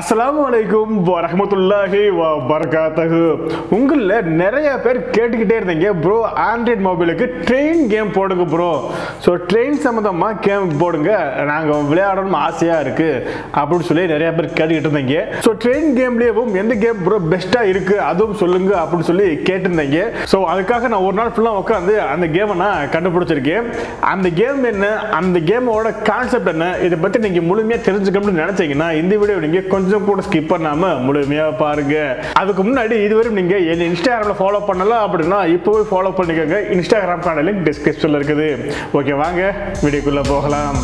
அஸ்ஸலாமு அலைக்கும் வரஹ்மத்துல்லாஹி வ பரகாத்தஹு உங்களில் நிறைய பேர் கேட்டுக்கிட்டே இருந்தீங்க ப்ரோ ஆண்ட்ராய்ட் மொபைலுக்கு ட்ரெயின் கேம் போடுங்க ப்ரோ ஸோ ட்ரெயின் சம்மந்தமாக கேம் போடுங்க நாங்கள் விளையாடணும் ஆசையாக இருக்குது அப்படின்னு சொல்லி நிறைய பேர் கேட்டுக்கிட்டு இருந்தீங்க ஸோ ட்ரெயின் கேம்லேயும் எந்த கேம் ப்ரோ பெஸ்ட்டாக இருக்குது அதுவும் சொல்லுங்க அப்படின்னு சொல்லி கேட்டிருந்தீங்க ஸோ அதுக்காக நான் ஒரு நாள் ஃபுல்லாக உட்காந்து அந்த கேமை நான் கண்டுபிடிச்சிருக்கேன் அந்த கேம் என்ன அந்த கேமோட கான்செப்ட் என்ன இதை பற்றி நீங்கள் முழுமையாக தெரிஞ்சுக்கணும்னு நினச்சிங்கன்னா இந்த வீடியோ நீங்கள் கொஞ்சம் கூட ஸ்கிப் பண்ணாமல் முழுமையாக பாருங்க அதுக்கு முன்னாடி இதுவரை நீங்கள் என் இன்ஸ்டாகிராமில் ஃபாலோ பண்ணலாம் அப்படின்னா இப்போவே ஃபாலோ பண்ணிக்கோங்க இன்ஸ்டாகிராம்க்கான லிங்க் டிஸ்கிரிப்ஷனில் இருக்குது ஓகே வாங்க வீடியோக்குள்ளே போகலாம்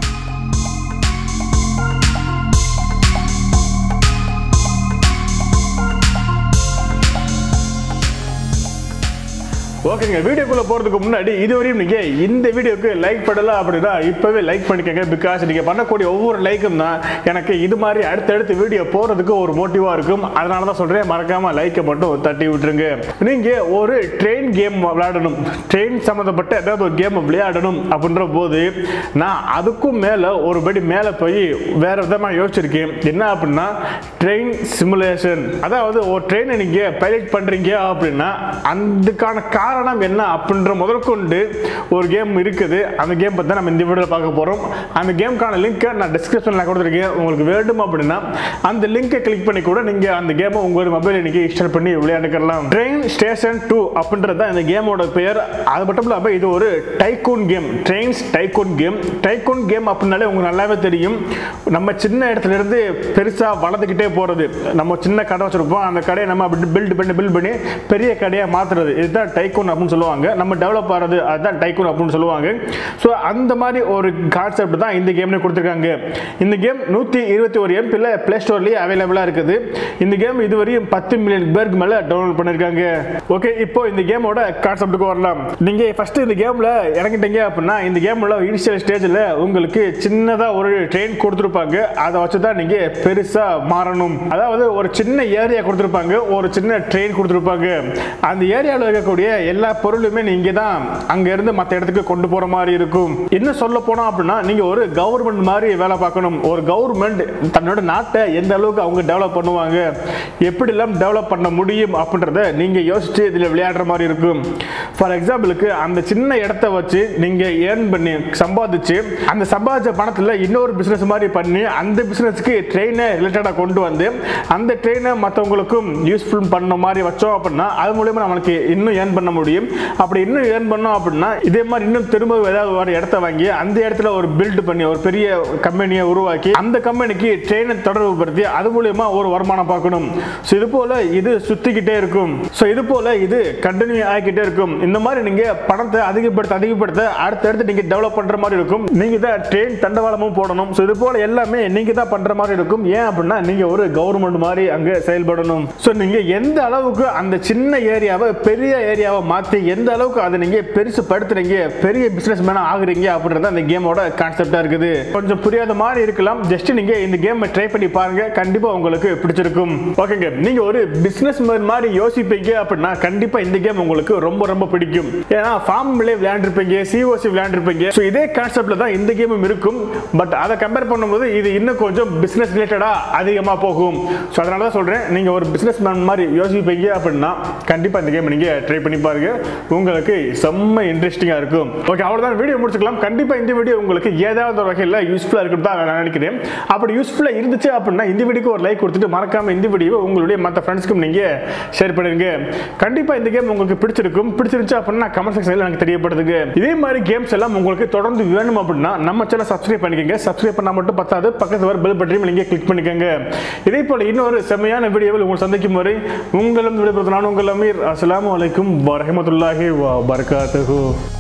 ஓகேங்க வீடியோக்குள்ள போறதுக்கு முன்னாடி இதுவரையும் நீங்க இந்த வீடியோக்கு லைக் பண்ணல அப்படின்னா இப்பவே லைக் பண்ணிக்கங்க பிகாஸ் நீங்க பண்ணக்கூடிய ஒவ்வொரு லைக்கும் தான் எனக்கு இது மாதிரி அடுத்தடுத்து வீடியோ போறதுக்கு ஒரு மோட்டிவா இருக்கும் அதனால தான் சொல்றேன் மறக்காம லைக்கை மட்டும் தட்டி விட்டுருங்க நீங்க ஒரு ட்ரெயின் கேம் விளையாடணும் ட்ரெயின் சம்மந்தப்பட்ட ஏதாவது ஒரு கேம் விளையாடணும் அப்படின்ற போது நான் அதுக்கும் மேல ஒரு படி மேல போய் வேற விதமா யோசிச்சிருக்கேன் என்ன அப்படின்னா ட்ரெயின் சிமுலேஷன் அதாவது ஒரு ட்ரெயினை நீங்க பைலட் பண்றீங்க அப்படின்னா அதுக்கான காரணம் என்ன அப்படின்ற முதற்கொண்டு ஒரு கேம் இருக்குது அந்த கேம் பற்றி நம்ம இந்த வீடியோவில் பார்க்க போகிறோம் அந்த கேமுக்கான லிங்க்கை நான் டிஸ்கிரிப்ஷனில் கொடுத்துருக்கேன் உங்களுக்கு வேண்டும் அப்படின்னா அந்த லிங்கை கிளிக் பண்ணி கூட நீங்கள் அந்த கேமை உங்கள் மொபைலில் நீங்கள் இன்ஸ்டால் பண்ணி விளையாண்டுக்கலாம் ட்ரெயின் ஸ்டேஷன் டூ அப்படின்றது தான் இந்த கேமோட பெயர் அது மட்டும் இல்லாமல் இது ஒரு tycoon game trains tycoon game tycoon game அப்படின்னாலே உங்களுக்கு நல்லாவே தெரியும் நம்ம சின்ன இடத்துல இருந்து பெருசாக வளர்ந்துக்கிட்டே போகிறது நம்ம சின்ன கடை வச்சுருப்போம் அந்த கடையை நம்ம அப்படி பில்ட் பண்ணி பில்ட் பண்ணி பெரிய கடையாக மாற்றுறது இதுதான் டைக்கூன் அப்படின்னு சொல்லுவாங்க நம்ம டெவலப் ஆகிறது அதுதான் டைக்கூன் அப்படின்னு சொல்லுவாங்க ஸோ அந்த மாதிரி ஒரு கான்செப்ட் தான் இந்த கேம்லேயே கொடுத்துருக்காங்க இந்த கேம் நூற்றி இருபத்தி ஒரு எம்பியில் ப்ளே ஸ்டோர்லேயே அவைலபிளாக இருக்குது இந்த கேம் இதுவரையும் பத்து மில்லியன் பேருக்கு மேலே டவுன்லோட் பண்ணியிருக்காங்க ஓகே இப்போ இந்த கேமோட கான்செப்ட்டுக்கு வரலாம் நீங்கள் ஃபஸ்ட்டு இந்த கேமில் இறங்கிட்டீங்க அப்படின்னா இந்த கேமில் இனிஷியல் ஸ்டேஜில் உங்களுக்கு சின்னதாக ஒரு ட்ரெயின் கொடுத்துருப்பாங்க அதை வச்சு தான் நீங்கள் பெருசாக மாறணும் அதாவது ஒரு சின்ன ஏரியா கொடுத்துருப்பாங்க ஒரு சின்ன ட்ரெயின் கொடுத்துருப்பாங்க அந்த ஏரியாவில் இருக்கக்கூடிய எல்லா பொருளுமே நீங்கள் தான் அங்கேருந்து மற்ற இடத்துக்கு கொண்டு போகிற மாதிரி இருக்கும் என்ன சொல்ல போனோம் அப்படின்னா நீங்கள் ஒரு கவர்மெண்ட் மாதிரி வேலை பார்க்கணும் ஒரு கவர்மெண்ட் தன்னோட நாட்டை எந்த அளவுக்கு அவங்க டெவலப் பண்ணுவாங்க எப்படிலாம் டெவலப் பண்ண முடியும் அப்படின்றத நீங்கள் யோசிச்சு இதில் விளையாடுற மாதிரி இருக்கும் ஃபார் எக்ஸாம்பிளுக்கு அந்த சின்ன இடத்த வச்சு நீங்கள் ஏர்ன் பண்ணி சம்பாதிச்சு அந்த சம்பாதிச்ச பணத்தில் இன்னொரு பிஸ்னஸ் மாதிரி பண்ணி அந்த பிஸ்னஸ்க்கு ட்ரெயினை ரிலேட்டடாக கொண்டு வந்து அந்த ட்ரெயினை மற்றவங்களுக்கும் யூஸ்ஃபுல் பண்ண மாதிரி வச்சோம் அப்படின்னா அது மூலயமா நம்மளுக்கு இன்னும் ஏர்ன் பண்ண முடியும் அப்படி இன்னும் ஏர்ன் பண்ணோம் அப்படின்னா இதே மாதிரி இன்னும் திரும்ப ஏதாவது ஒரு இடத்த வாங்கி அந்த இடத்துல ஒரு பில்ட் பண்ணி ஒரு பெரிய கம்பெனியை உருவாக்கி அந்த கம்பெனிக்கு ட்ரெயினை தொடர்பு படுத்தி அது மூலயமா ஒரு வருமானம் பார்க்கணும் ஸோ இது போல இது சுத்திக்கிட்டே இருக்கும் ஸோ இது போல இது கண்டினியூ ஆகிக்கிட்டே இருக்கும் இந்த மாதிரி நீங்க பணத்தை அதிகப்படுத்த அதிகப்படுத்த அடுத்தடுத்து நீங்க டெவலப் பண்ற மாதிரி இருக்கும் நீங்க தான் ட்ரெயின் தண்டவாளமும் போடணும் ஸோ இது போல எல்லாமே நீங்க தான் பண்ற மாதிரி இருக்கும் ஏன் அப்படின்னா நீங்க ஒரு கவர்மெண்ட் மாதிரி அங்க செயல்படணும் ஸோ நீங்க எந்த அளவுக்கு அந்த சின்ன ஏரியாவை பெரிய ஏரியாவை மாற்றி எந்த அளவுக்கு அதை நீங்க பெருசு படுத்துறீங்க பெரிய பிசினஸ் மேனா ஆகுறீங்க அப்படின்றது அந்த கேமோட கான்செப்டா இருக்குது கொஞ்சம் புரியாத மாதிரி இருக்கலாம் ஜஸ்ட் நீங்க இந்த கேமை ட்ரை பண்ணி பாருங்க கண்டிப்பா உங்களுக்கு பிடிச்சிருக்கும் ஓகேங்க நீங்க ஒரு பிசினஸ் மாதிரி யோசிப்பீங்க அப்படின்னா கண்டிப்பா இந்த கேம் உங்களுக்கு ரொம்ப ரொம்ப பிடிக்கும் ஏன்னா ஃபார்ம்லேயே விளையாண்டுருப்பீங்க சிஓசி விளையாண்டுருப்பீங்க ஸோ இதே கான்செப்ட்ல தான் இந்த கேமும் இருக்கும் பட் அதை கம்பேர் பண்ணும்போது இது இன்னும் கொஞ்சம் பிசினஸ் ரிலேட்டடா அதிகமா போகும் ஸோ அதனால தான் சொல்றேன் நீங்க ஒரு பிசினஸ் மேன் மாதிரி யோசிப்பீங்க அப்படின்னா கண்டிப்பா இந்த கேம் நீங்க ட்ரை பண்ணி பாருங்க உங்களுக்கு செம்ம இன்ட்ரெஸ்டிங்கா இருக்கும் ஓகே அவ்வளவுதான் வீடியோ முடிச்சுக்கலாம் கண்டிப்பா இந்த வீடியோ உங்களுக்கு ஏதாவது ஒரு வகையில் யூஸ்ஃபுல்லா இருக்கும் தான் நான் நினைக்கிறேன் அப்படி யூஸ்ஃபுல்லா இருந்துச்சு அப்படின்னா இந்த வீடியோக்கு ஒரு லைக் கொடுத்துட்டு மறக்காம இந்த வீடியோ உங்களுடைய மற்ற ஃப்ரெண்ட்ஸ்க்கும் நீங்க ஷேர் பண்ணிருங்க கண்டிப்பா இந்த கேம் உங்களுக்கு பிடிச்சிருக்கும் பிடிச்சிருந்துச்சு அப்படின்னா கமெண்ட் செக்ஷன்ல எனக்கு தெரியப்படுதுங்க இதே மாதிரி கேம்ஸ் எல்லாம் உங்களுக்கு தொடர்ந்து வேணும் அப்படின்னா நம்ம சேனல் சப்ஸ்கிரைப் பண்ணிக்கோங்க சப்ஸ்கிரைப் பண்ணா மட்டும் பத்தாது பக்கத்து வர பெல் பட்டனையும் நீங்க கிளிக் பண்ணிக்கோங்க இதே போல இன்னொரு செம்மையான வீடியோவில் உங்களை சந்திக்கும் வரை உங்களும் விடைபெறுவது நான் உங்கள் அமீர் அஸ்ஸலாமு அலைக்கும் வரஹமத்துல்லாஹி வ பரகாத்துஹு